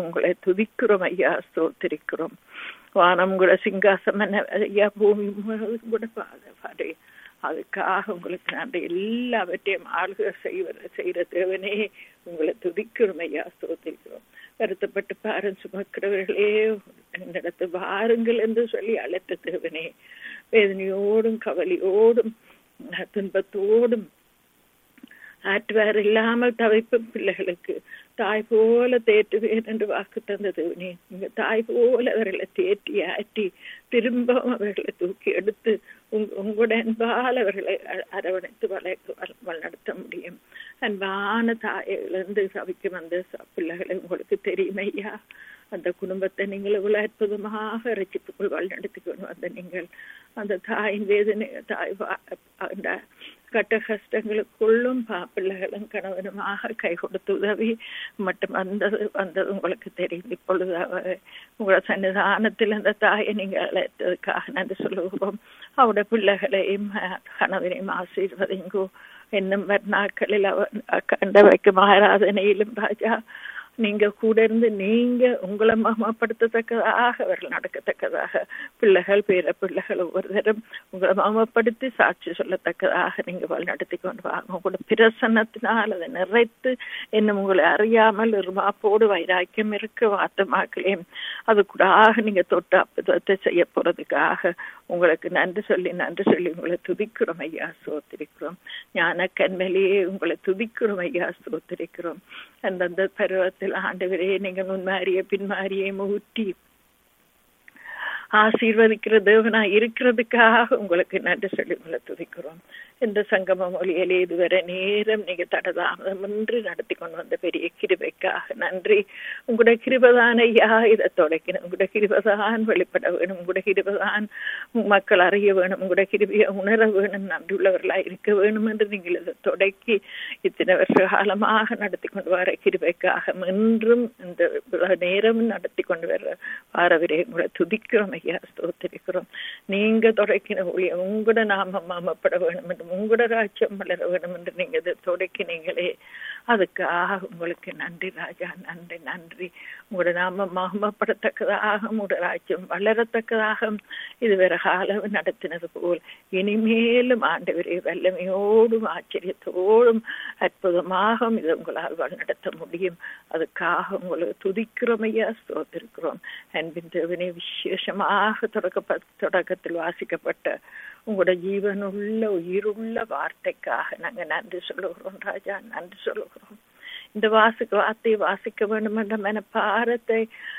உங்களை துதிக்கிறோம் ஐயா ஸ்தோத்திரிக்கிறோம் வானம் கூட சிங்காசமன ஐயா பூமி கூட பாதை அதுக்காக உங்களுக்கு நன்றி எல்லாவற்றையும் ஆளுக செய்வ செய்கிற தேவனே உங்களை துதிக்கிறோம் ஐயா ஸ்தோத்திரிக்கிறோம் வருத்தப்பட்டு பாரம் சுமக்கிறவர்களே என்னிடத்து வாருங்கள் என்று சொல்லி அழைத்த தேவனே வேதனையோடும் கவலையோடும் துன்பத்தோடும் ஆற்றுவார் இல்லாமல் தவிப்பும் பிள்ளைகளுக்கு தாய் போல தேற்றுவேன் என்று வாக்கு தந்தது நீங்க தாய் போல அவர்களை தேற்றி ஆற்றி திரும்ப அவர்களை தூக்கி எடுத்து உங்களோட அன்பால் அவர்களை அரவணைத்து வளர்க்க வழிநடத்த முடியும் அன்பான தாயிலிருந்து சவிக்கு வந்த பிள்ளைகளை உங்களுக்கு தெரியுமையா அந்த குடும்பத்தை நீங்கள் இவ்வளவு அற்புதமாக ரசிப்புக்குள் வழிநடத்தி கொண்டு வந்த நீங்கள் அந்த தாயின் வேதனை தாய் அந்த கட்ட கஷ்டங்களுக்குள்ளும் பிள்ளைகளும் கணவனுமாக கை கொடுத்து உதவி மட்டும் வந்தது வந்தது உங்களுக்கு தெரியும் இப்பொழுது உங்களோட சன்னிதானத்தில் அந்த தாயை நீங்கள் அழைத்ததுக்காக நன்றி சொல்லுகிறோம் அவருடைய பிள்ளைகளையும் கணவனையும் ஆசீர்வதிங்கோ என்னும் நாட்களில் கண்ட வைக்கும் ஆராதனையிலும் ராஜா நீங்க கூட இருந்து நீங்க உங்களை மகமப்படுத்தத்தக்கதாக அவர்கள் நடக்கத்தக்கதாக பிள்ளைகள் பேர பிள்ளைகள் ஒவ்வொருத்தரும் உங்களை மகமப்படுத்தி சாட்சி சொல்லத்தக்கதாக நீங்க வழி நடத்தி கொண்டு வாங்க உங்களோட பிரசன்னத்தினால் அதை நிறைத்து என்ன உங்களை அறியாமல் இருமாப்போடு வைராக்கியம் இருக்க வாத்தமாக்களையும் அது கூடாக நீங்க தொட்டு அற்புதத்தை செய்ய போறதுக்காக உங்களுக்கு நன்றி சொல்லி நன்றி சொல்லி உங்களை துதிக்கிறோம் ஐயா சோத்திரிக்கிறோம் ஞான கண்மலையே உங்களை துதிக்கிறோம் ஐயா சோத்திரிக்கிறோம் அந்தந்த பருவத்தில் ஆண்டவரே நீங்கள் முன்மாறிய பின்மாறியே ஊட்டி ஆசீர்வதிக்கிற தேவனா இருக்கிறதுக்காக உங்களுக்கு நன்றி சொல்லி உங்களை துதிக்கிறோம் இந்த சங்கம மொழியிலே இதுவரை நேரம் நீங்க தடதாமதமின்றி நடத்தி கொண்டு வந்த பெரிய கிருபைக்காக நன்றி உங்களுடைய கிருபதான் ஐயா இதை தொடக்கணும் உங்களுடைய கிருபதான் வெளிப்பட வேணும் உங்களுடைய கிருபதான் மக்கள் அறிய வேணும் உங்களுடைய கிருபியை உணர வேணும் நன்றி உள்ளவர்களா இருக்க வேணும் என்று நீங்கள் இதை தொடக்கி இத்தனை வருஷ காலமாக நடத்தி கொண்டு வர கிருபைக்காக என்றும் இந்த நேரமும் நடத்தி கொண்டு வர வாரவரே உங்களை துதிக்கிறோம் ஐயா ஸ்தோத்திரிக்கிறோம் நீங்க தொடக்கின ஊழியம் உங்களோட நாம மாமப்பட வேணும் என்று உங்களோட ராஜ்யம் வளர வேணும் என்று நீங்க இதை தொடக்கினீங்களே அதுக்காக உங்களுக்கு நன்றி ராஜா நன்றி நன்றி உங்களோட நாம மகமப்படத்தக்கதாக உங்களோட ராஜ்யம் வளரத்தக்கதாக இதுவரை காலம் நடத்தினது போல் இனிமேலும் ஆண்டவரே வல்லமையோடும் ஆச்சரியத்தோடும் அற்புதமாக இது உங்களால் வழிநடத்த முடியும் அதுக்காக உங்களுக்கு துதிக்கிறோம் ஐயா ஸ்தோத்திருக்கிறோம் அன்பின் தேவனே விசேஷமாக தொடக்க தொடக்கத்தில் வாசிக்கப்பட்ட உங்களோட ஜீவனுள்ள உயிருள்ள வார்த்தைக்காக நாங்க நன்றி சொல்லுகிறோம் ராஜா நன்றி சொல்லுகிறோம் இந்த வாசிக்க வார்த்தையை வாசிக்க வேண்டும் என்ற மனப்பாரத்தை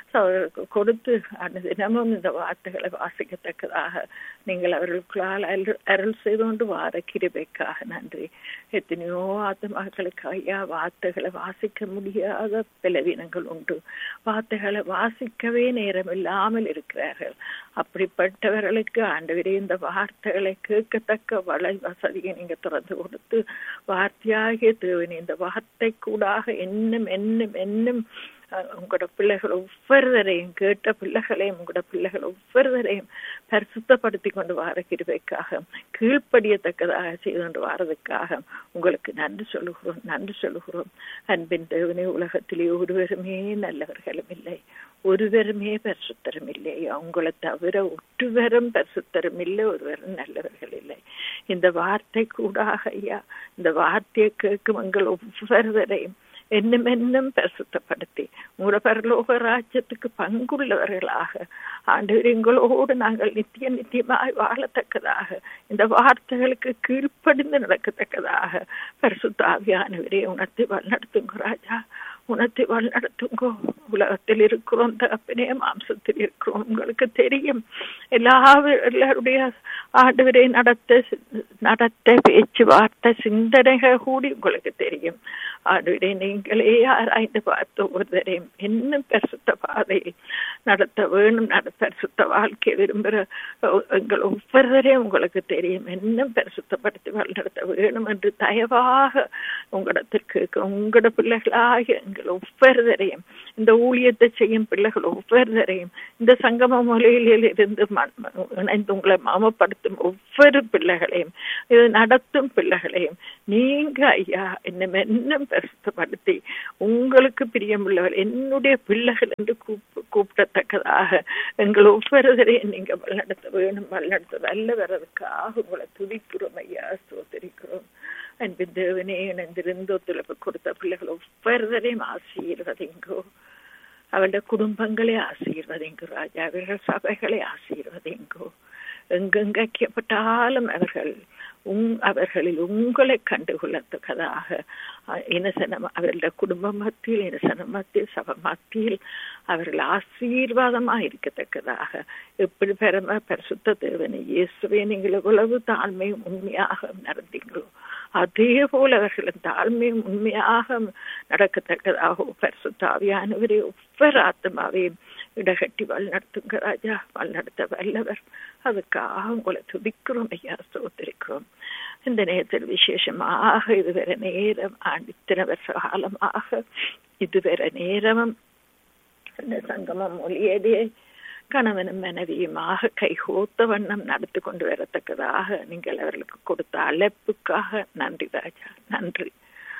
கொடுத்து அந்த தினமும் இந்த வார்த்தைகளை வாசிக்கத்தக்கதாக நீங்கள் அவர்களுக்குள்ளால் அருள் செய்து கொண்டு வார கிருபைக்காக நன்றி எத்தனையோ ஆத்மாக்களுக்கு ஐயா வார்த்தைகளை வாசிக்க முடியாத பலவீனங்கள் உண்டு வார்த்தைகளை வாசிக்கவே நேரம் இல்லாமல் இருக்கிறார்கள் அப்படிப்பட்டவர்களுக்கு ஆண்டவரே இந்த வார்த்தைகளை கேட்கத்தக்க வள வசதியை நீங்க திறந்து கொடுத்து வார்த்தையாகிய தேவனே இந்த வார்த்தை கூடாக என்னும் என்னும் என்னும் உங்களோட பிள்ளைகள் ஒவ்வொருவரையும் கேட்ட பிள்ளைகளையும் உங்களோட பிள்ளைகள் ஒவ்வொருவரையும் பரிசுத்தப்படுத்தி கொண்டு வர கிருபைக்காக கீழ்ப்படியத்தக்கதாக செய்து கொண்டு வாரதுக்காக உங்களுக்கு நன்றி சொல்லுகிறோம் நன்றி சொல்லுகிறோம் அன்பின் தேவனே உலகத்திலே ஒருவருமே நல்லவர்களும் இல்லை ஒருவருமே பரிசுத்தரும் இல்லை அவங்களை தவிர ஒருவரும் பரிசுத்தரும் இல்லை ஒருவரும் நல்லவர்கள் இல்லை இந்த வார்த்தை கூடாக ஐயா இந்த வார்த்தையை கேட்கும் எங்கள் ஒவ்வொருவரையும் என்னும் என்னும் பரிசுத்தப்படுத்தி உங்களோட பரலோக ராஜ்யத்துக்கு பங்குள்ளவர்களாக ஆண்டவர் எங்களோடு நாங்கள் நித்திய நித்தியமாய் வாழத்தக்கதாக இந்த வார்த்தைகளுக்கு கீழ்ப்படிந்து நடக்கத்தக்கதாக பரிசுத்தாவியானவரே உணர்த்தி வழிநடத்துங்க ராஜா உணர்த்தி வழிநடத்துங்கோ உலகத்தில் இருக்கிறோம் தகப்பனே மாம்சத்தில் இருக்கிறோம் உங்களுக்கு தெரியும் எல்லா எல்லாருடைய ஆண்டவரை நடத்த நடத்த பேச்சுவார்த்தை சிந்தனைகள் கூடி உங்களுக்கு தெரியும் ஆண்டவரே நீங்களே ஆராய்ந்து பார்த்து ஒவ்வொருவரையும் இன்னும் பரிசுத்த பாதையில் நடத்த வேணும் நட பரிசுத்த வாழ்க்கை விரும்புகிற எங்கள் ஒவ்வொருவரையும் உங்களுக்கு தெரியும் இன்னும் பரிசுத்தப்படுத்தி வழிநடத்த வேணும் என்று தயவாக உங்களிடத்திற்கு உங்களோட பிள்ளைகளாக எங்கள் ஒவ்வொருவரையும் இந்த ஊழியத்தை செய்யும் பிள்ளைகள் ஒவ்வொருவரையும் இந்த சங்கம மொழியில் இருந்து இணைந்து உங்களை மாமப்படுத்தும் ஒவ்வொரு பிள்ளைகளையும் இது நடத்தும் பிள்ளைகளையும் நீங்க ஐயா இன்னும் இன்னும் பிரசுத்தப்படுத்தி உங்களுக்கு பிரியமுள்ளவர் என்னுடைய பிள்ளைகள் என்று கூப்பு கூப்பிடத்தக்கதாக எங்கள் ஒவ்வொருவரையும் நீங்க வழிநடத்த வேணும் வழிநடத்த வல்ல வர்றதுக்காக உங்களை துதிக்கிறோம் ஐயா ஸ்தோத்திரிக்கிறோம் அன்பின் தேவனே இணைந்திருந்து ஒத்துழைப்பு கொடுத்த பிள்ளைகள் ஒவ்வொருவரையும் ஆசீர்வதிங்கோ அவருடைய குடும்பங்களை ஆசீர்வதிங்கோ ராஜா அவர்கள் சபைகளை ஆசீர்வதிங்கோ எங்கெங்க ஐக்கியப்பட்டாலும் அவர்கள் உங் அவர்களில் உங்களை கண்டுகொள்ளத்தக்கதாக இனசனம் அவர்களுடைய குடும்ப மத்தியில் இனசன மத்தியில் சபை மத்தியில் அவர்கள் ஆசீர்வாதமாக இருக்கத்தக்கதாக எப்படி பெரும பரிசுத்த தேவனை இயேசுவே நீங்கள் எவ்வளவு தாழ்மையும் உண்மையாக நடந்தீங்களோ அதே போல அவர்களின் தாழ்மையும் உண்மையாக நடக்கத்தக்கதாக பரிசுத்தாவியானவரே ஒவ்வொரு ஆத்மாவையும் இடகட்டி வழிநடத்துங்க ராஜா வழிநடத்த வல்லவர் அதுக்காக உங்களை துதிக்கிறோம் ஐயா சோத்திருக்கிறோம் இந்த நேரத்தில் விசேஷமாக இதுவரை நேரம் இத்தனை வருஷ காலமாக இதுவரை நேரமும் இந்த சங்கமம் மொழியதே கணவனும் மனைவியுமாக கைகோத்த வண்ணம் நடத்தி கொண்டு வரத்தக்கதாக நீங்கள் அவர்களுக்கு கொடுத்த அழைப்புக்காக நன்றி ராஜா நன்றி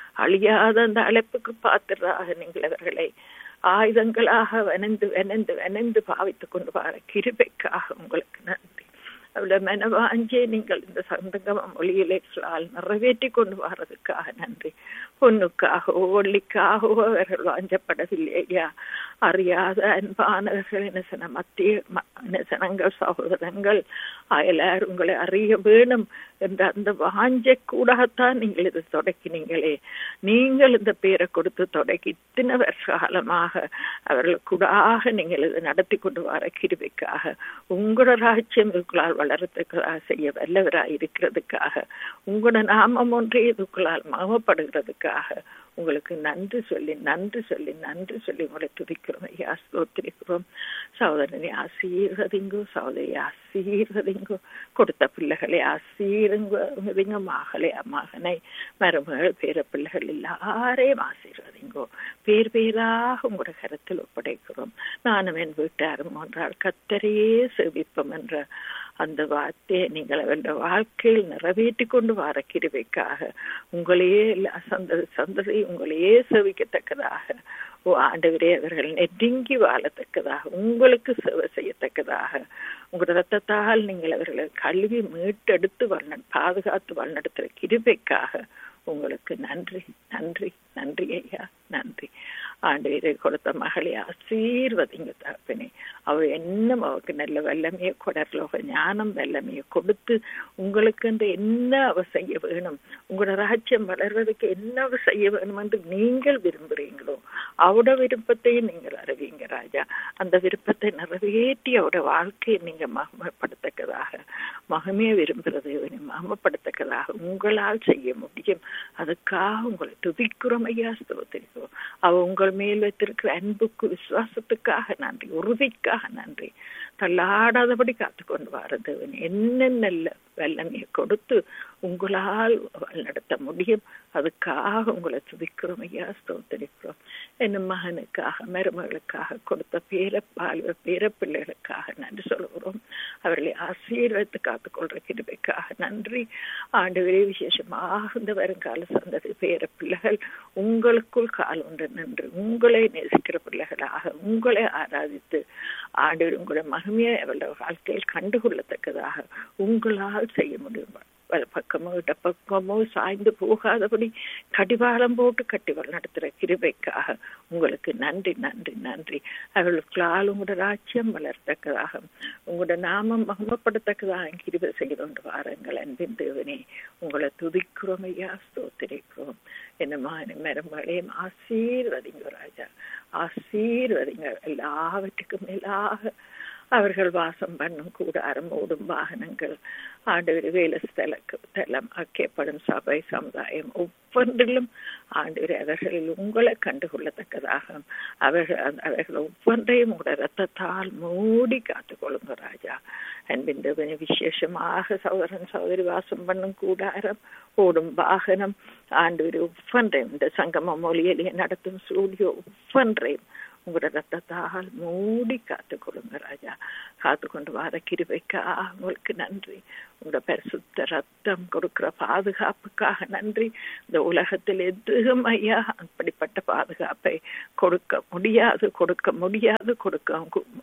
அழியாத அந்த அழைப்புக்கு பாத்திராக நீங்கள் அவர்களை ஆயுதங்களாக வனந்து வனந்து வனந்து பாவித்துக் கொண்டு வர கிருபைக்காக உங்களுக்கு நன்றி அவளை மனவாஞ்சே நீங்கள் இந்த சந்தகம மொழியிலால் நிறைவேற்றி கொண்டு வர்றதுக்காக நன்றி பொண்ணுக்காகவோ ஒள்ளிக்காகவோ அவர்கள் வாஞ்சப்படவில்லையா அறியாத அன்பானவர்கள் இனசன மத்திய இனசனங்கள் சகோதரங்கள் அயலார் உங்களை அறிய வேணும் என்ற அந்த வாஞ்சை கூடத்தான் நீங்கள் இதை தொடக்கினீங்களே நீங்கள் இந்த பேரை கொடுத்து தொடக்கி இத்தனை வருஷ காலமாக அவர்களுக்கூடாக நீங்கள் இதை நடத்தி கொண்டு வர கிருவிக்காக உங்களோட ராஜ்யம் இதுக்குள்ளால் வளரத்துக்காக செய்ய வல்லவராக இருக்கிறதுக்காக உங்களோட நாமம் ஒன்றே இதுக்குள்ளால் மாமப்படுகிறதுக்காக உங்களுக்கு நன்றி சொல்லி நன்றி சொல்லி நன்றி சொல்லி உங்களை துதிக்கிறோம் ஐயா ஸ்தோத்திரிக்கிறோம் சகோதரனை ஆசீர்வதிங்கோ சகோதரி ஆசீர்வதிங்கோ கொடுத்த பிள்ளைகளை ஆசீருங்க மகளே மகனை மருமகள் பேர பிள்ளைகள் எல்லாரையும் ஆசீர்வதிங்கோ பேர் பேராக உங்களோட கருத்தில் ஒப்படைக்கிறோம் நானும் என் வீட்டாரும் ஒன்றால் கத்தரையே சேவிப்போம் என்ற அந்த வார்த்தையை நீங்கள் அவருடைய வாழ்க்கையில் நிறைவேற்றி கொண்டு வர கிருவைக்காக உங்களையே சந்ததி சந்ததி உங்களையே சேவிக்கத்தக்கதாக ஓ ஆண்டவரே அவர்கள் நெருங்கி வாழத்தக்கதாக உங்களுக்கு சேவை செய்யத்தக்கதாக உங்களோட ரத்தத்தால் நீங்கள் அவர்களை கழுவி மீட்டெடுத்து வல்ந பாதுகாத்து வழிநடத்துகிற கிருபைக்காக உங்களுக்கு நன்றி நன்றி நன்றி ஐயா நன்றி ஆண்டு கொடுத்த மகளை ஆசீர்வதிங்க தகப்பனே அவ என்ன அவருக்கு நல்ல வல்லமையை கொடர்லோக ஞானம் வல்லமையை கொடுத்து உங்களுக்கு அந்த என்ன அவ செய்ய வேணும் உங்களோட ராஜ்யம் வளர்வதற்கு என்ன அவ செய்ய வேணும் என்று நீங்கள் விரும்புறீங்களோ அவட விருப்பத்தையும் நீங்கள் அறிவீங்க ராஜா அந்த விருப்பத்தை நிறைவேற்றி அவட வாழ்க்கையை நீங்க மகமப்படுத்தக்கதாக மகமே விரும்புறது மகமப்படுத்தக்கதாக உங்களால் செய்ய முடியும் அதுக்காக உங்களை துதிக்கிறோம் ஐயா ஸ்தோத்திரிக்கிறோம் அவ உங்கள் மேல் வைத்திருக்கிற அன்புக்கு விசுவாசத்துக்காக நன்றி உறுதிக்காக நன்றி தள்ளாடாதபடி காத்து கொண்டு வாரது என்னென்ன வல்லமையை கொடுத்து உங்களால் நடத்த முடியும் அதுக்காக உங்களை துதிக்கிறோம் ஐயா ஸ்தோத்தரிக்கிறோம் என் மகனுக்காக மருமகளுக்காக கொடுத்த பேர பால்வ பேர பிள்ளைகளுக்காக நன்றி சொல்கிறோம் அவர்களை ஆசீர்வதித்து காத்துக்கொள்ற கிருபைக்காக நன்றி ஆண்டு விசேஷமாக இந்த வருங்கால சந்ததி பேர பிள்ளைகள் உங்களுக்குள் கால் ஒன்று நின்று உங்களை நேசிக்கிற பிள்ளைகளாக உங்களை ஆராதித்து ஆண்டு உங்களுடைய மகிமையை அவருடைய வாழ்க்கையில் கண்டுகொள்ளத்தக்கதாக உங்களால் செய்ய முடியும் பக்கமோ இடப்பக்கமோ சாய்ந்து போகாதபடி கடிவாளம் போட்டு கட்டி நடத்துகிற கிருபைக்காக உங்களுக்கு நன்றி நன்றி நன்றி அவர்களுக்களால் உங்களோட ராஜ்யம் வளர்த்தக்கதாக உங்களோட நாமம் மகமப்படத்தக்கதாக கிருபை செய்து கொண்டு வாருங்கள் அன்பின் தேவனே உங்களை துதிக்கிறோம் ஐயா ஸ்தோத்திரிக்கிறோம் என்ன மரமழையும் ஆசீர்வதிங்க ராஜா ஆசீர்வதிங்க எல்லாவற்றுக்கும் மேலாக அவர்கள் வாசம் பண்ணும் கூடாரம் ஓடும் வாகனங்கள் ஆண்டவர் வேலை ஸ்தல தலம் அக்கையப்படும் சபை சமுதாயம் ஒவ்வொன்றிலும் ஆண்டவர் அவர்களில் உங்களை கண்டுகொள்ளத்தக்கதாக அவர்கள் அவர்கள் ஒவ்வொன்றையும் உங்களோட ரத்தத்தால் மூடி காத்துக்கொள்ளுங்க ராஜா அன்பின் விசேஷமாக சகோதரன் சகோதரி வாசம் பண்ணும் கூடாரம் ஓடும் வாகனம் ஆண்டவர் ஒவ்வொன்றையும் இந்த சங்கம மொழியிலே நடத்தும் ஸ்டூடியோ ஒவ்வொன்றையும் உங்களோட ரத்தத்தால் மூடி காத்து கொடுங்க ராஜா காத்து கொண்டு வர கிருபைக்கா உங்களுக்கு நன்றி உங்களோட பரிசுத்த ரத்தம் கொடுக்கிற பாதுகாப்புக்காக நன்றி இந்த உலகத்தில் எதுவும் ஐயா அப்படிப்பட்ட பாதுகாப்பை கொடுக்க முடியாது கொடுக்க முடியாது கொடுக்க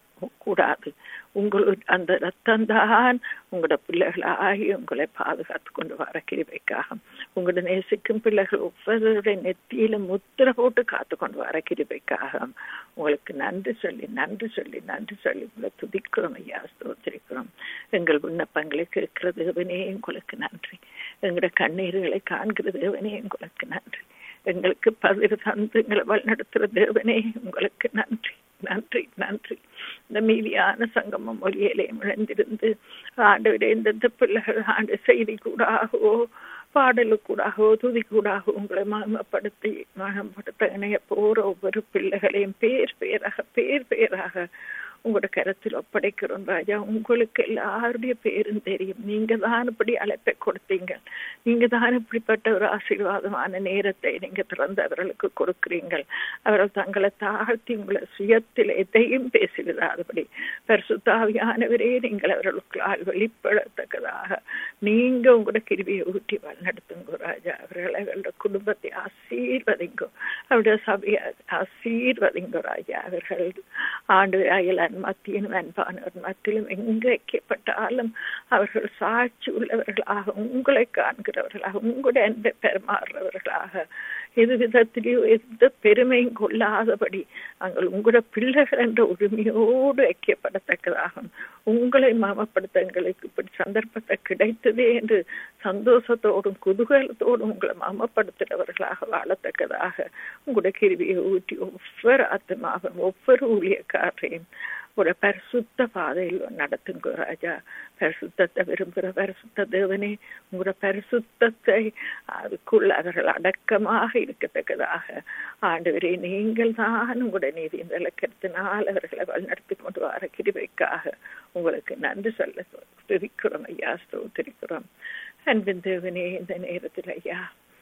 கூடாது உங்களுக்கு அந்த ரத்தம் தான் உங்களோட பிள்ளைகளாகி உங்களை பாதுகாத்து கொண்டு வர கிருபைக்காக உங்களோட நேசிக்கும் பிள்ளைகள் ஒவ்வொருடைய நெத்தியில முத்திர போட்டு காத்து கொண்டு வர கிருபைக்காக உங்களுக்கு நன்றி சொல்லி நன்றி சொல்லி நன்றி சொல்லி உங்களை துதிக்கிறோம் ஐயா ஸ்தோத்திரிக்கிறோம் எங்கள் விண்ணப்பங்களை கேட்கிற தேவனே உங்களுக்கு நன்றி எங்களோட கண்ணீர்களை காண்கிற தேவனே உங்களுக்கு நன்றி எங்களுக்கு பதில் தந்து எங்களை வழிநடத்துகிற தேவனே உங்களுக்கு நன்றி நன்றி நன்றி இந்த மீதியான சங்கமம் மொழியிலே முழந்திருந்து ஆண்டு இந்த பிள்ளைகள் ஆண்டு செய்தி கூடாகவோ பாடலுக்கூடாகவோ துதிக்கூடாகவோ உங்களை மகமப்படுத்தி மகப்படுத்த இணைய போற ஒவ்வொரு பிள்ளைகளையும் பேர் பேராக பேர் பேராக உங்களோட கருத்தில் ஒப்படைக்கிறோம் ராஜா உங்களுக்கு எல்லாருடைய பேரும் தெரியும் நீங்க தான் இப்படி அழைப்பை கொடுத்தீங்க நீங்க தான் இப்படிப்பட்ட ஒரு ஆசீர்வாதமான நேரத்தை நீங்க திறந்து அவர்களுக்கு கொடுக்கிறீங்கள் அவர்கள் தங்களை தாழ்த்தி உங்களை சுயத்தில் எதையும் பேசிவிடாதபடி பரிசுத்தாவியானவரே நீங்கள் அவர்களுக்கு வெளிப்படத்தக்கதாக நீங்க உங்களோட கிருவியை ஊட்டி வழிநடத்துங்க ராஜா அவர்களை அவர்களோட குடும்பத்தை ஆசீர்வதிங்கோ அவருடைய சபையை ஆசீர்வதிங்கோ ராஜா அவர்கள் ஆண்டு அயலான் மத்தியிலும் அன்பானவர் மத்தியிலும் எங்கு வைக்கப்பட்டாலும் அவர்கள் சாட்சி உள்ளவர்களாக உங்களை காண்கிறவர்களாக உங்களுடைய அன்பை பெருமாறுறவர்களாக எது விதத்திலேயோ எந்த பெருமையும் கொள்ளாதபடி நாங்கள் உங்களோட பிள்ளைகள் என்ற உரிமையோடு ஐக்கியப்படத்தக்கதாகும் உங்களை மாமப்படுத்த எங்களுக்கு இப்படி சந்தர்ப்பத்தை கிடைத்ததே என்று சந்தோஷத்தோடும் குதூகலத்தோடும் உங்களை மாமப்படுத்துகிறவர்களாக வாழத்தக்கதாக உங்களுடைய கிருவியை ஊற்றி ஒவ்வொரு ஆத்மாவும் ஒவ்வொரு ஊழியக்காரையும் ஒரு பரிசுத்த பாதையில் நடத்துங்க ராஜா பரிசுத்தத்தை விரும்புகிற பரிசுத்த தேவனே உங்களோட பரிசுத்தத்தை அதுக்குள் அவர்கள் அடக்கமாக இருக்கத்தக்கதாக ஆண்டவரே நீங்கள் தான் உங்களுடைய நீதி இந்த இலக்கத்தினால் அவர்களை வழிநடத்தி கொண்டு வர கிருபைக்காக உங்களுக்கு நன்றி சொல்ல துதிக்கிறோம் ஐயா ஸ்தோத்திரிக்கிறோம் அன்பின் தேவனே இந்த நேரத்தில் ஐயா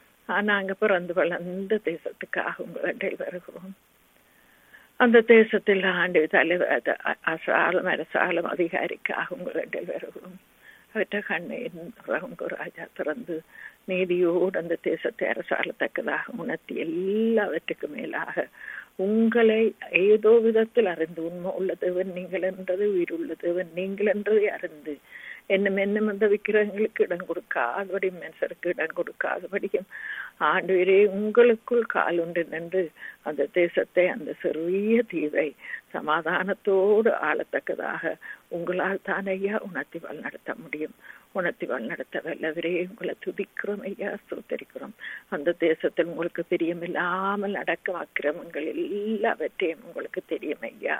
நாங்க பிறந்து வளர்ந்த தேசத்துக்காக உங்களை வருகிறோம் அந்த தேசத்தில் ஆண்டு தலைவர் அசாலம் அரசாலம் அதிகாரிக்காக உங்களிடம் வருகிறோம் அவற்றை கண்ணீர் ராஜா திறந்து நீதியோடு அந்த தேசத்தை அரசாளத்தக்கதாக உணர்த்தி எல்லாவற்றுக்கும் மேலாக உங்களை ஏதோ விதத்தில் அறிந்து உண்மை உள்ள தேவன் நீங்கள் என்றது உயிர் உள்ள தேவன் நீங்கள் என்றதை அறிந்து என்னும் என்னும் அந்த விக்கிரகங்களுக்கு இடம் கொடுக்காதபடி மனுஷருக்கு இடம் கொடுக்காதபடியும் ஆண்டுவரே உங்களுக்குள் கால் உண்டு நின்று அந்த தேசத்தை அந்த சிறிய தீவை சமாதானத்தோடு ஆளத்தக்கதாக உங்களால் தான் ஐயா உணர்த்தி வழிநடத்த முடியும் உணர்த்தி வழிநடத்த வல்லவரே உங்களை துதிக்கிறோம் ஐயா சுத்தரிக்கிறோம் அந்த தேசத்தில் உங்களுக்கு பிரியமில்லாமல் நடக்கும் அக்கிரமங்கள் எல்லாவற்றையும் உங்களுக்கு தெரியும் ஐயா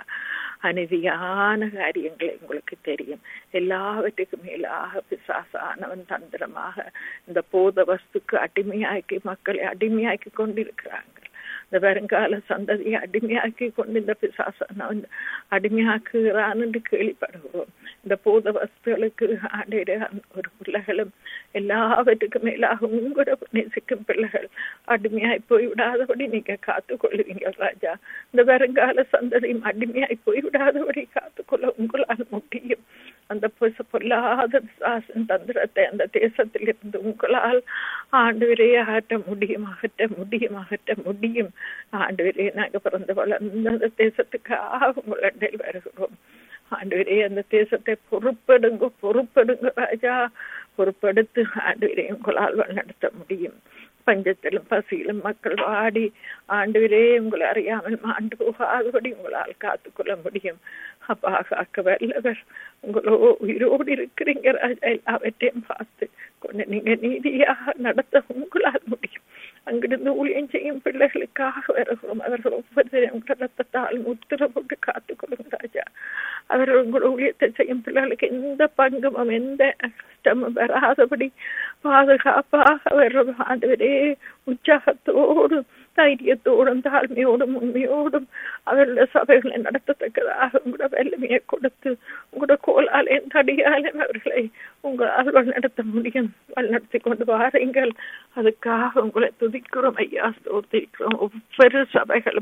அநீதியான காரியங்களை உங்களுக்கு தெரியும் எல்லாவற்றுக்கும் மேலாக பிசாசானவன் தந்திரமாக இந்த போத வஸ்துக்கு அடிமையாக்கி மக்களை அடிமையாக்கி கொண்டிருக்கிறாங்க இந்த வருங்கால சந்ததியை அடிமையாக்கி கொண்டு இந்த பிசாசனவன் அடிமையாக்குகிறான் என்று கேள்விப்படுகிறோம் இந்த போத வஸ்துகளுக்கு ஆண்டிட ஒரு பிள்ளைகளும் எல்லாவற்றுக்கும் மேலாக உங்களோட நேசிக்கும் பிள்ளைகள் அடிமையாய் போய் விடாதபடி நீங்க காத்து கொள்ளுவீங்க ராஜா இந்த வருங்கால சந்ததியும் அடிமையாய் போய் விடாதபடி காத்துக்கொள்ள உங்களால் முடியும் அந்த பொல்லாத தந்திரத்தை அந்த தேசத்தில் இருந்து உங்களால் ஆண்டு அகற்ற முடியும் அகற்ற முடியும் அகற்ற முடியும் ஆண்டு நாங்க பிறந்து வளர்ந்த அந்த தேசத்துக்காக உங்களிடையில் வருகிறோம் ஆண்டு அந்த தேசத்தை பொறுப்பெடுங்க பொறுப்பெடுங்க ராஜா பொறுப்பெடுத்து ஆண்டு உங்களால் நடத்த முடியும் பஞ்சத்திலும் பசியிலும் மக்கள் வாடி ஆண்டுவிரே உங்களை அறியாமல் மாண்டு போகாதபடி உங்களால் காத்துக்கொள்ள முடியும் அப்பா காக்க வல்லவர் உங்களோ உயிரோடு இருக்கிறீங்க ராஜா எல்லாவற்றையும் பார்த்து கொண்டு நீங்க நீதியாக நடத்த உங்களால் முடியும் அங்கிருந்து ஊழியம் செய்யும் பிள்ளைகளுக்காக வருகிறோம் அவர்கள் ஒவ்வொருத்தரையும் ரத்தத்தால் முத்திர போட்டு காத்துக்கொள்ளும் ராஜா அவர்கள் உங்களோட ஊழியத்தை செய்யும் பிள்ளைகளுக்கு எந்த பங்கமும் எந்த கஷ்டமும் வராதபடி பாதுகாப்பாக வர்றது ஆண்டவரே உற்சாகத்தோடு தைரியத்தோடும் தாழ்மையோடும் உண்மையோடும் அவருடைய சபைகளை நடத்தத்தக்கதாக உங்களோட வல்லமையை கொடுத்து உங்களோட கோலாலையும் தடியாலையும் அவர்களை உங்களால் வழிநடத்த முடியும் வழிநடத்தி கொண்டு வாருங்கள் அதுக்காக உங்களை துதிக்கிறோம் ஐயா ஸ்தோத்திரிக்கிறோம் ஒவ்வொரு சபைகளும்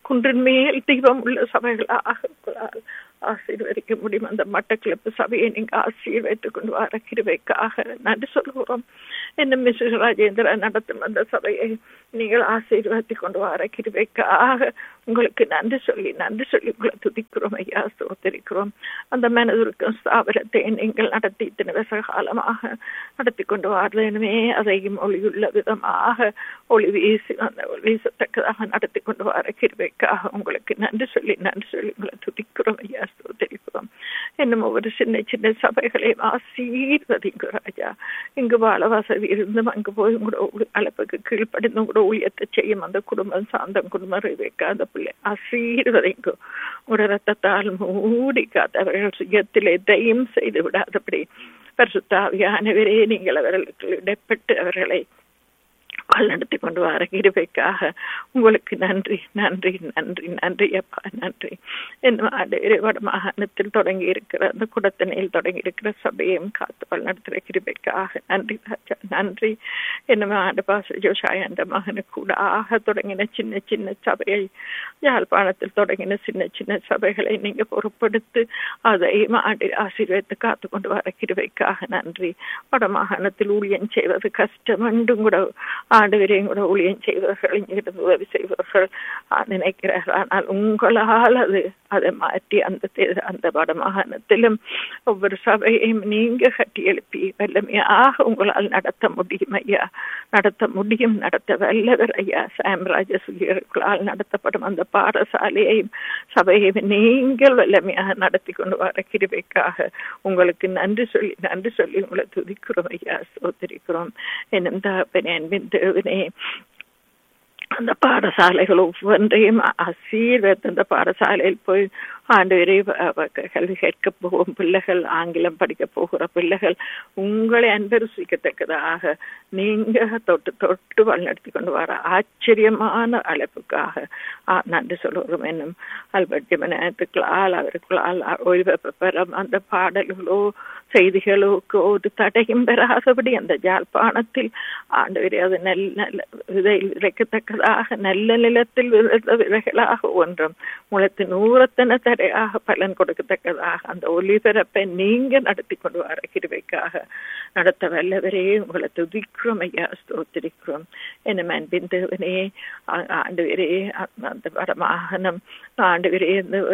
குன்றின் மேல் தீபம் உள்ள சபைகளாக உங்களால் ஆசீர்வதிக்க முடியும் அந்த மட்டக்கிழப்பு சபையை நீங்க ஆசீர்வதித்துக் கொண்டு வர கிருபைக்காக நன்றி சொல்கிறோம் என்ன மிஸ்ஸஸ் ராஜேந்திரா நடத்தும் அந்த சபையை நீங்கள் ஆசீர்வதித்து கொண்டு வர கிருபைக்காக உங்களுக்கு நன்றி சொல்லி நன்றி சொல்லி உங்களை துதிக்கிறோம் ஐயா ஸ்தோத்திரிக்கிறோம் அந்த மனதிற்கும் ஸ்தாபனத்தை நீங்கள் நடத்தி இத்தனை வருஷ காலமாக நடத்தி கொண்டு வரணுமே அதையும் ஒளியுள்ள விதமாக ஒளி வீசி அந்த வீசத்தக்கதாக நடத்தி கொண்டு வர கிருபைக்காக உங்களுக்கு நன்றி சொல்லி நன்றி சொல்லி உங்களை துதிக்கிறோம் ஐயா ஸ்தோத்திரிக்கிறோம் இன்னும் ஒவ்வொரு சின்ன சின்ன சபைகளையும் ஆசீர்வதிங்க ராஜா இங்கு வாழ வசதி இருந்தும் அங்கு போய் உங்களோட அளப்புக்கு கீழ்ப்படிந்து உங்களோட ஊழியத்தை செய்யும் அந்த குடும்பம் சாந்தம் குடும்பம் வைக்காத பிள்ளை ஆசீர்வதிங்கோ உங்களோட ரத்தத்தால் மூடி காத்தவர்கள் சுயத்தில் எதையும் செய்து விடாதபடி பரிசுத்தாவியானவரே நீங்கள் அவர்களுக்கு இடப்பட்டு அவர்களை வழிநடத்தி கொண்டு வர கிருபைக்காக உங்களுக்கு நன்றி நன்றி நன்றி நன்றி அப்பா நன்றி என்ன வட மாகாணத்தில் தொடங்கி இருக்கிற அந்த குடத்தனையில் தொடங்கி இருக்கிற சபையும் காத்து வழிநடத்துகிற கிருபைக்காக நன்றி ராஜா நன்றி என்ன ஆண்டு பாச ஜோஷாய் அந்த மகனுக்கு கூடாக தொடங்கின சின்ன சின்ன சபையை யாழ்ப்பாணத்தில் தொடங்கின சின்ன சின்ன சபைகளை நீங்க பொறுப்படுத்து அதை ஆண்டு ஆசீர்வதித்து காத்து கொண்டு வர கிருபைக்காக நன்றி வட மாகாணத்தில் ஊழியம் செய்வது கஷ்டம் என்றும் கூட ஆண்டவரையும் கூட ஊழியம் செய்வர்கள் இங்கிருந்து உதவி செய்வர்கள் நினைக்கிறார்கள் ஆனால் உங்களால் அது அதை மாற்றி அந்த அந்த வடமாகாணத்திலும் ஒவ்வொரு சபையையும் நீங்க கட்டி எழுப்பி வல்லமையாக உங்களால் நடத்த முடியும் ஐயா நடத்த முடியும் நடத்த வல்லவர் ஐயா சாம்ராஜ சுகியர்களால் நடத்தப்படும் அந்த பாடசாலையையும் சபையையும் நீங்கள் வல்லமையாக நடத்தி கொண்டு வர கிருபைக்காக உங்களுக்கு நன்றி சொல்லி நன்றி சொல்லி உங்களை துதிக்கிறோம் ஐயா சோதரிக்கிறோம் என்னும் தகப்பனே அன்பின் தேவனே அந்த பாடசாலைகள் ஒவ்வொன்றையும் ஆசீர்வதித்து அந்த பாடசாலையில் போய் ஆண்டு வரை கல்வி கேட்க போகும் பிள்ளைகள் ஆங்கிலம் படிக்க போகிற பிள்ளைகள் உங்களை அன்பரிசிக்கத்தக்கதாக நீங்க தொட்டு தொட்டு வழிநடத்தி கொண்டு வர ஆச்சரியமான அழைப்புக்காக நன்றி சொல்லுவோம் என்னும் அல்பர்ட் ஜமனத்துக்களால் அவர்களால் ஓய்வு பெறும் அந்த பாடல்களோ செய்திகளுக்கு ஒரு தடையும் பெறாதபடி அந்த ஜாழ்ப்பாணத்தில் ஆண்டு வரை அது நல்ல நல்ல விதை விதைக்கத்தக்கதாக நல்ல நிலத்தில் விதைத்த விதைகளாக ஒன்றும் முளத்து நூறத்தன தடையாக பலன் கொடுக்கத்தக்கதாக அந்த ஒளிபரப்பை நீங்க நடத்தி கொண்டு வர கிருவைக்காக நடத்த வல்லவரே உங்களை துதிக்கிறோம் ஐயா ஸ்தோத்திரிக்கிறோம் என்ன அன்பின் தேவனே ஆண்டு வரே அந்த வடமாகனம் ஆண்டு வரே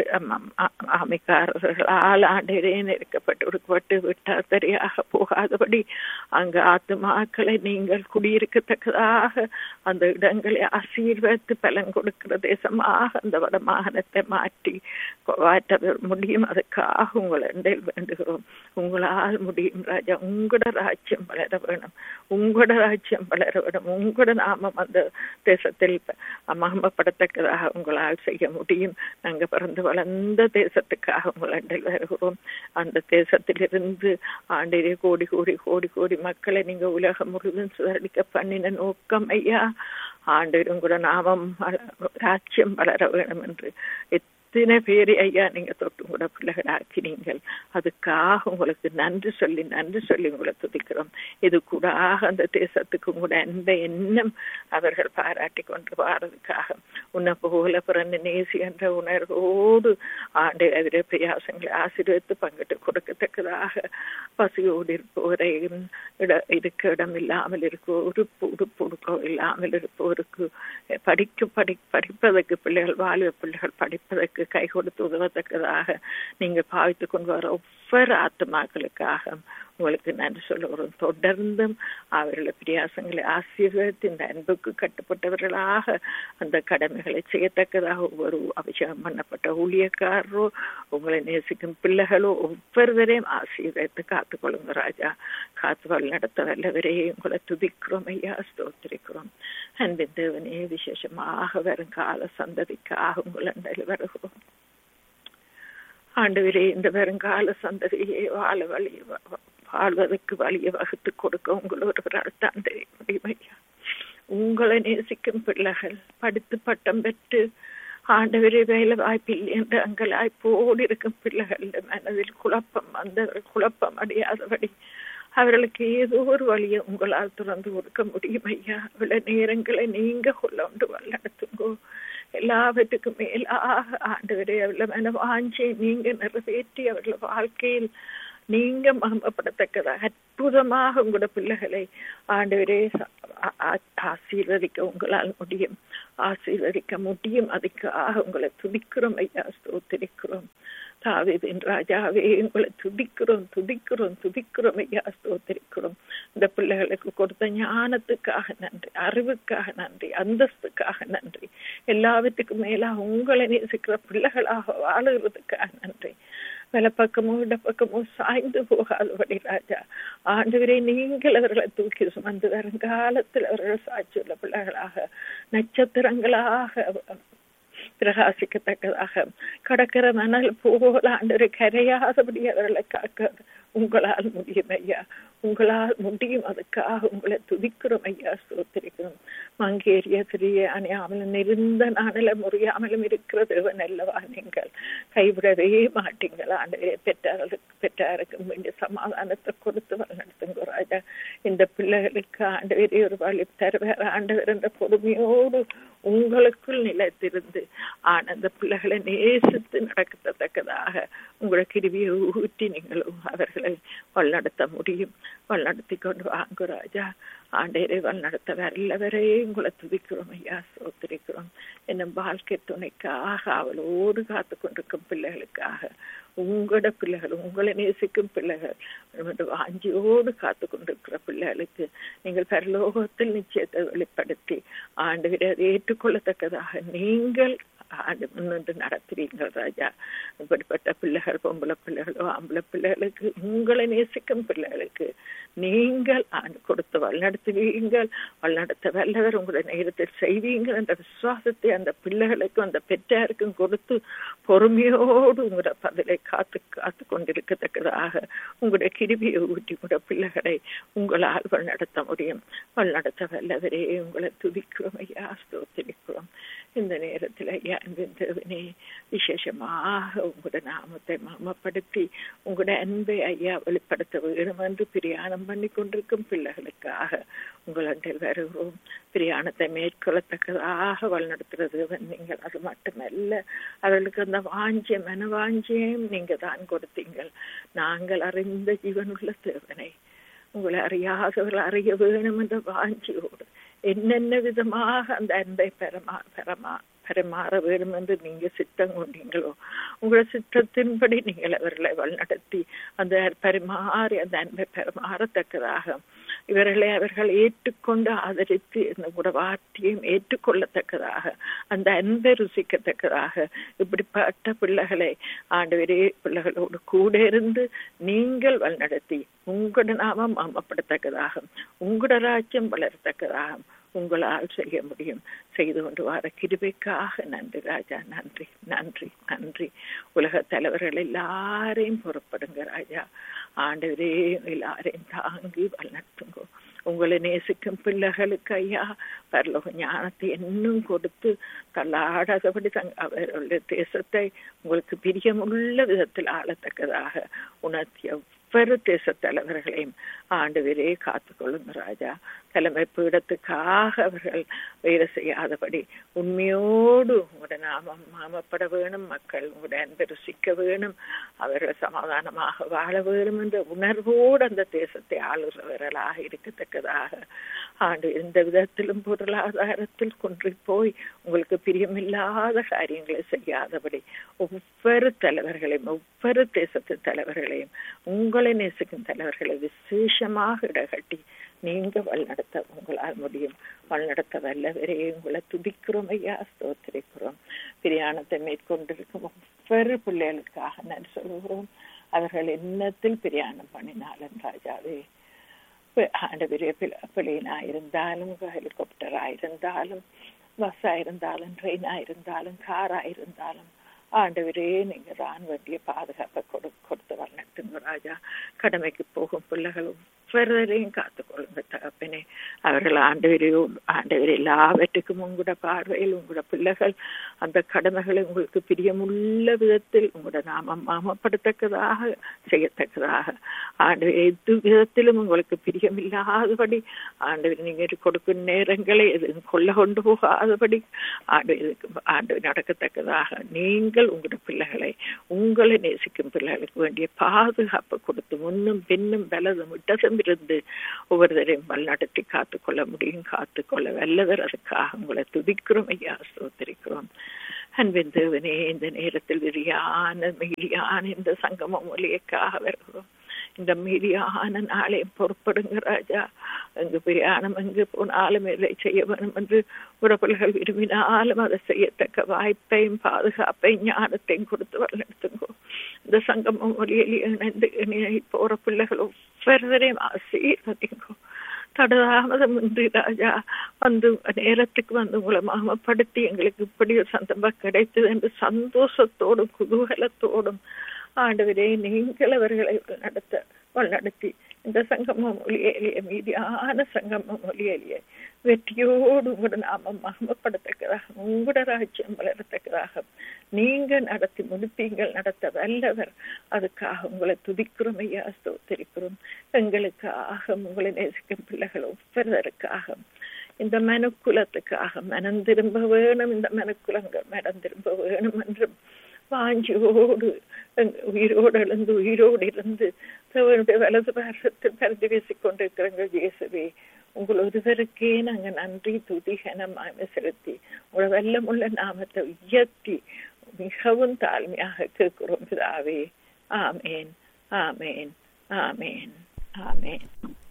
ஆமைக்காரர்களால் ஆண்டு வரே நெருக்கப்பட்டு ஒடுக்கப்பட்டு விட்டார் சரியாக போகாதபடி அங்கு ஆத்துமாக்களை நீங்கள் குடியிருக்கத்தக்கதாக அந்த இடங்களை ஆசீர்வதித்து பலன் கொடுக்கிற தேசமாக அந்த வடமாகாணத்தை மாற்றி மாற்ற முடியும் அதுக்காக உங்களை வேண்டுகிறோம் உங்களால் முடியும் ராஜா உங்களோட ராஜ்யம் வளர வேணும் உங்களோட ராஜ்யம் வளர வேணும் உங்களோட நாமம் அந்த தேசத்தில் மகமப்படத்தக்கதாக உங்களால் செய்ய முடியும் நாங்கள் பிறந்து வளர்ந்த தேசத்துக்காக உங்களில் வருகிறோம் அந்த தேசத்திலிருந்து ஆண்டிலே கோடி கோடி கோடி கோடி மக்களை நீங்க உலகம் முழுவதும் சுதரடிக்க பண்ணின நோக்கம் ஐயா ஆண்டு கூட நாமம் ராஜ்யம் வளர வேணும் என்று எத்தனை பேரை ஐயா நீங்க தொட்டு கூட பிள்ளைகள் ஆக்கினீங்கள் அதுக்காக உங்களுக்கு நன்றி சொல்லி நன்றி சொல்லி உங்களை துதிக்கிறோம் இது கூட அந்த தேசத்துக்கு உங்களோட அன்பை எண்ணம் அவர்கள் பாராட்டி கொண்டு வாரதுக்காக உன்னை போல பிறந்த நேசி என்ற உணர்வோடு ஆண்டு அதிர பிரயாசங்களை ஆசீர்வதித்து பங்கிட்டு கொடுக்கத்தக்கதாக பசியோடு இருப்பவரையும் இட இருக்க இடம் இல்லாமல் இருக்கோ உறுப்பு உடுப்பு உடுக்கோ இல்லாமல் இருப்பவருக்கு படிக்க படி படிப்பதற்கு பிள்ளைகள் வாழ்வ பிள்ளைகள் படிப்பதற்கு கை கொடுத்து உதவத்தக்கதாக நீங்க பாவித்து கொண்டு வர ஒவ்வொரு ஆத்மாக்களுக்காக உங்களுக்கு நன்றி சொல்லுகிறோம் தொடர்ந்தும் அவர்களை பிரியாசங்களை ஆசீர்வதித்து இந்த அன்புக்கு கட்டுப்பட்டவர்களாக அந்த கடமைகளை செய்யத்தக்கதாக ஒவ்வொரு அபிஷேகம் பண்ணப்பட்ட ஊழியக்காரரோ உங்களை நேசிக்கும் பிள்ளைகளோ ஒவ்வொருவரையும் ஆசீர்வதித்து காத்துக்கொள்ளுங்க ராஜா காத்து வழி நடத்த வல்லவரே உங்களை துதிக்கிறோம் ஐயா ஸ்தோத்திரிக்கிறோம் அன்பின் தேவனே விசேஷமாக வரும் கால சந்ததிக்காக உங்களை வருகிறோம் ஆண்டவரே இந்த வருங்கால சந்ததியை வாழ வழி வாழ்வதற்கு வழியை வகுத்து கொடுக்க உங்களோட தான் தெரிய முடியும் ஐயா உங்களை நேசிக்கும் பிள்ளைகள் படித்து பட்டம் பெற்று ஆண்டவரே வேலை வாய்ப்பில்லை என்று அங்கலாய்ப்போடு இருக்கும் பிள்ளைகள் மனதில் குழப்பம் வந்தவர் குழப்பம் அடையாதபடி அவர்களுக்கு ஏதோ ஒரு வழியை உங்களால் திறந்து கொடுக்க முடியும் ஐயா இவ்வளவு நேரங்களை நீங்க கொள்ள கொண்டு வழிநடத்துங்கோ எல்லாவற்றுக்கும் மேலாக ஆண்டவரே அவர்கள மனவாஞ்சை நீங்க நிறைவேற்றி அவர்கள வாழ்க்கையில் நீங்க மகமப்படத்தக்கதாக அற்புதமாக உங்களோட பிள்ளைகளை ஆண்டவரே ஆசீர்வதிக்க உங்களால் முடியும் ஆசீர்வதிக்க முடியும் அதுக்காக உங்களை துதிக்கிறோம் ஐயா ஸ்தோத்திரிக்கிறோம் தாவிதின் ராஜாவே உங்களை துதிக்கிறோம் துதிக்கிறோம் துதிக்கிறோம் ஐயா ஸ்தோத்திரிக்கிறோம் இந்த பிள்ளைகளுக்கு கொடுத்த ஞானத்துக்காக நன்றி அறிவுக்காக நன்றி அந்தஸ்துக்காக நன்றி எல்லாவற்றுக்கும் மேலாக உங்களை நேசிக்கிற பிள்ளைகளாக வாழுகிறதுக்காக நன்றி வலப்பக்கமோ இடப்பக்கமோ சாய்ந்து போகாதபடி ராஜா ஆண்டவரை நீங்கள் அவர்களை தூக்கி சுமந்து வருங்காலத்தில் அவர்கள் சாட்சியுள்ள பிள்ளைகளாக நட்சத்திரங்களாக பிரகாசிக்கத்தக்கதாக கடற்கரை மணல் போல ஆண்டவரை கரையாதபடி அவர்களை காக்க உங்களால் முடியும் ஐயா உங்களால் முடியும் அதுக்காக உங்களை துதிக்கிறோம் ஐயா ஸ்தோத்திரிக்கிறோம் மங்கேறிய சிறிய அணியாமலும் நெருந்த நாணல முறியாமலும் இருக்கிற தேவன் அல்லவா நீங்கள் கைவிடவே மாட்டீங்கள் ஆண்டவரே பெற்றார்களுக்கு பெற்றாருக்கு வேண்டிய சமாதானத்தை கொடுத்து வழிநடத்துங்க ராஜா இந்த பிள்ளைகளுக்கு ஆண்டவரே ஒரு வழி தருவார் ஆண்டவர் என்ற பொறுமையோடு உங்களுக்குள் நிலைத்திருந்து ஆனந்த பிள்ளைகளை நேசித்து நடக்கத்தக்கதாக உங்களை கிருவியை ஊற்றி நீங்களும் அவர்களை வழிநடத்த முடியும் வழிநடத்தி கொண்டு வாங்க ராஜா ஆண்டேரை வழிநடத்த வரலவரே உங்களை துதிக்கிறோம் ஐயா சோத்திரிக்கிறோம் என்னும் வாழ்க்கை துணைக்காக அவளோடு காத்து கொண்டிருக்கும் பிள்ளைகளுக்காக உங்களோட பிள்ளைகள் உங்களை நேசிக்கும் பிள்ளைகள் வாஞ்சியோடு காத்து கொண்டிருக்கிற பிள்ளைகளுக்கு நீங்கள் பரலோகத்தில் நிச்சயத்தை வெளிப்படுத்தி ஆண்டு விட ஏற்றுக்கொள்ளத்தக்கதாக நீங்கள் ஆண்டு முன்னின்று நடத்துறீங்கள் ராஜா இப்படிப்பட்ட பிள்ளைகள் பொம்பளை பிள்ளைகளோ ஆம்பளை பிள்ளைகளுக்கு உங்களை நேசிக்கும் பிள்ளைகளுக்கு நீங்கள் ஆண்டு கொடுத்து வழிநடத்துவீங்கள் வழிநடத்த வல்லவர் உங்களை நேரத்தில் செய்வீங்கள் என்ற விசுவாசத்தை அந்த பிள்ளைகளுக்கும் அந்த பெற்றாருக்கும் கொடுத்து பொறுமையோடு உங்களோட பதிலை காத்து காத்து கொண்டிருக்கத்தக்கதாக உங்களுடைய கிருபியை ஊட்டி கூட பிள்ளைகளை உங்களால் வழிநடத்த முடியும் வழிநடத்த வல்லவரே உங்களை துதிக்கிறோம் ஐயா ஸ்தோத்திரிக்கிறோம் இந்த நேரத்தில் ஐயா தேவனே விசேஷமாக உங்களோட நாமத்தை மாமப்படுத்தி உங்களோட அன்பை ஐயா வெளிப்படுத்த வேணும் என்று பிரியாணம் பண்ணி கொண்டிருக்கும் பிள்ளைகளுக்காக உங்களிடம் வருகிறோம் பிரியாணத்தை மேற்கொள்ளத்தக்கதாக வழிநடத்துறது நீங்கள் அது மட்டுமல்ல அவர்களுக்கு அந்த வாஞ்சிய மனவாஞ்சியம் நீங்க தான் கொடுத்தீங்கள் நாங்கள் அறிந்த ஜீவனுள்ள தேவனை உங்களை அறியாதவர்கள் அறிய வேணும் என்ற வாஞ்சியோடு என்னென்ன விதமாக அந்த அன்பை பெறமா பெறமா பெறமாற வேண்டும் என்று நீங்க சித்தம் கொண்டீங்களோ உங்களோட சித்தத்தின்படி நீங்கள் அவர்களை வழிநடத்தி அந்த பரிமாறி அந்த அன்பை பெறமாறத்தக்கதாக இவர்களை அவர்கள் ஏற்றுக்கொண்டு ஆதரித்து இந்த கூட வார்த்தையும் ஏற்றுக்கொள்ளத்தக்கதாக அந்த அன்பை ருசிக்கத்தக்கதாக இப்படிப்பட்ட பிள்ளைகளை ஆண்டவரே பிள்ளைகளோடு கூட இருந்து நீங்கள் வழிநடத்தி உங்களோட நாமம் அமப்படத்தக்கதாக உங்களோட ராஜ்யம் வளரத்தக்கதாக உங்களால் செய்ய முடியும் செய்து கொண்டு வர கிருபைக்காக நன்றி ராஜா நன்றி நன்றி நன்றி உலக தலைவர்கள் எல்லாரையும் புறப்படுங்க ராஜா ஆண்டவரே எல்லாரையும் தாங்கி வளர்த்துங்கோ உங்களை நேசிக்கும் பிள்ளைகளுக்கு ஐயா பரலோக ஞானத்தை இன்னும் கொடுத்து தள்ளாடாதபடி தங் அவர்களுடைய தேசத்தை உங்களுக்கு பிரியமுள்ள விதத்தில் ஆளத்தக்கதாக உணர்த்திய ஒவ்வொரு தேச தலைவர்களையும் ஆண்டவரே காத்துக்கொள்ளுங்க ராஜா தலைமை பீடத்துக்காக அவர்கள் வேலை செய்யாதபடி உண்மையோடு உங்களுடைய நாமம் மாமப்பட வேணும் மக்கள் உங்களுடைய அன்பை ருசிக்க வேணும் அவர்கள் சமாதானமாக வாழ வேணும் என்ற உணர்வோடு அந்த தேசத்தை ஆளுகிறவர்களாக இருக்கத்தக்கதாக ஆண்டு எந்த விதத்திலும் பொருளாதாரத்தில் கொன்று போய் உங்களுக்கு பிரியமில்லாத காரியங்களை செய்யாதபடி ஒவ்வொரு தலைவர்களையும் ஒவ்வொரு தேசத்து தலைவர்களையும் உங்களை நேசிக்கும் தலைவர்களை விசேஷமாக இடகட்டி நீங்க வழிநடத்த உங்களால் முடியும் வழிநடத்த வல்லவரே உங்களை துதிக்கிறோம் ஐயா ஸ்தோத்திரிக்கிறோம் பிரியாணத்தை மேற்கொண்டிருக்கும் ஒவ்வொரு பிள்ளைகளுக்காக நான் சொல்கிறோம் அவர்கள் எண்ணத்தில் பிரியாணம் பண்ணினாலும் ராஜாவே ஆண்டவரே பிள்ளைனா இருந்தாலும் ஹெலிகாப்டரா இருந்தாலும் பஸ்ஸா இருந்தாலும் ட்ரெயினா இருந்தாலும் காரா இருந்தாலும் ஆண்டவரே நீங்க தான் வேண்டிய பாதுகாப்பை கொடு கொடுத்து வளர்த்துங்க ராஜா கடமைக்கு போகும் பிள்ளைகள் ஒவ்வொருவரையும் காத்துக்கொள்ளுங்க தகப்பனே அவர்கள் ஆண்டவரையும் ஆண்டவர் எல்லாவற்றுக்கும் உங்களோட பார்வையில் உங்களோட பிள்ளைகள் அந்த கடமைகளை உங்களுக்கு பிரியமுள்ள விதத்தில் உங்களோட நாமம் மாமப்படுத்தக்கதாக செய்யத்தக்கதாக ஆண்டவர் எது விதத்திலும் உங்களுக்கு பிரியமில்லாதபடி ஆண்டவர் நீங்கள் கொடுக்கும் நேரங்களை எதுவும் கொள்ள கொண்டு போகாதபடி ஆண்டு இதுக்கு ஆண்டு நடக்கத்தக்கதாக நீங்கள் உங்களோட பிள்ளைகளை உங்களை நேசிக்கும் பிள்ளைகளுக்கு வேண்டிய பாதுகாப்பு கொடுத்து முன்னும் பின்னும் பலதும் விட்டதும் இருந்து ஒவ்வொருத்தரையும் வழிநடத்தி காத்துக்கொள்ள முடியும் காத்துக்கொள்ள வல்லவர் அதுக்காக உங்களை துதிக்கிறோம் ஐயா ஸ்தோத்திரிக்கிறோம் அன்பின் தேவனே இந்த நேரத்தில் விரியான மீறியான இந்த சங்கமம் ஒலியக்காக வருகிறோம் இந்த மீறியான நாளை பொறுப்படுங்க ராஜா எங்கு பிரயாணம் எங்கு போனாலும் இதை செய்ய வேணும் என்று உறவுகள் விரும்பினாலும் அதை செய்யத்தக்க வாய்ப்பையும் பாதுகாப்பையும் ஞானத்தையும் கொடுத்து வரலெடுத்துங்கோ இந்த சங்கமம் ஒலியில் இணைந்து இணை போற பிள்ளைகள் ஒவ்வொருவரையும் ஆசீர்வதிங்கோ தடதாமதம் இன்றி ராஜா வந்து நேரத்துக்கு வந்து உங்களை மாமப்படுத்தி எங்களுக்கு இப்படி ஒரு சந்தர்ப்பம் கிடைத்தது என்று சந்தோஷத்தோடும் குதூகலத்தோடும் ஆண்டவரே நீங்கள் அவர்களை நடத்த நடத்தி இந்த சங்கமம் மொழியலிய மீதியான சங்கம மொழியலிய வெற்றியோடு உங்களோட நாமம் மகமப்படத்தக்கதாக உங்களோட ராஜ்யம் வளரத்தக்கதாக நீங்க நடத்தி முடிப்பீங்கள் நடத்த வல்லவர் அதுக்காக உங்களை துதிக்கிறோம் ஐயா ஸ்தோத்திரிக்கிறோம் எங்களுக்காக உங்களை நேசிக்கும் பிள்ளைகள் ஒவ்வொருவருக்காக இந்த மனுக்குலத்துக்காக மனம் திரும்ப வேணும் இந்த மனுக்குலங்கள் மனம் திரும்ப வேணும் என்றும் வாஞ்சியோடு உயிரோடு எழுந்து உயிரோடு இருந்து தேவனுடைய வலது பாரத்தில் பரதி பேசிக் கொண்டிருக்கிறங்க இயேசுவே உங்கள் ஒருவருக்கே நாங்க நன்றி துதி கனமாக செலுத்தி உங்களோட வெள்ளமுள்ள நாமத்தை உயர்த்தி மிகவும் தாழ்மையாக கேட்கிறோம் பிதாவே ஆமேன் ஆமேன் ஆமேன் ஆமேன்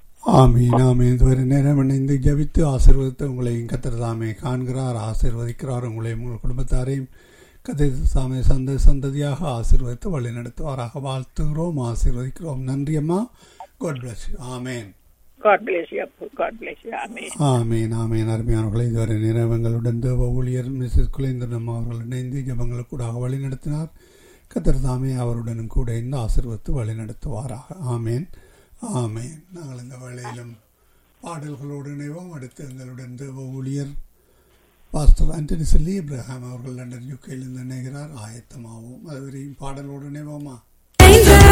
ஆமீன் ஆமீன் இதுவரை நேரம் இணைந்து ஜபித்து ஆசீர்வதித்து உங்களையும் கத்திரதாமே காண்கிறார் ஆசீர்வதிக்கிறார் உங்களையும் உங்கள் குடும்பத்தாரையும் கத்திர சாமி சந்த சந்ததியாக ஆசீர்வதித்து வழி நடத்துவாராக வாழ்த்துகிறோம் ஆசீர்வதிக்கிறோம் நன்றி அம்மா God bless amen God bless you, Apu. God bless you. Amen. ஆமீன் ஆமீன் அருமையானவர்களை இதுவரை நிறவங்களுடன் தேவ ஊழியர் மிஸ்ஸஸ் குலேந்திரன் அவர்கள் இணைந்து ஜபங்களுக்கூடாக வழி நடத்தினார் கத்தர் தாமே அவருடனும் கூட இந்த ஆசீர்வத்து வழி நடத்துவாராக ஆமேன் ஆமேன் நாங்கள் இந்த வேளையிலும் பாடல்களோடு இணைவோம் அடுத்து எங்களுடன் தேவ ஊழியர் பாஸ்டர் ஆண்டனி செல்லி இப்ரஹாம் அவர்கள் லண்டன் யூகேயிலிருந்து இணைகிறார் ஆயத்தமாகவும் அதுவரையும் பாடலோடு இணைவோமா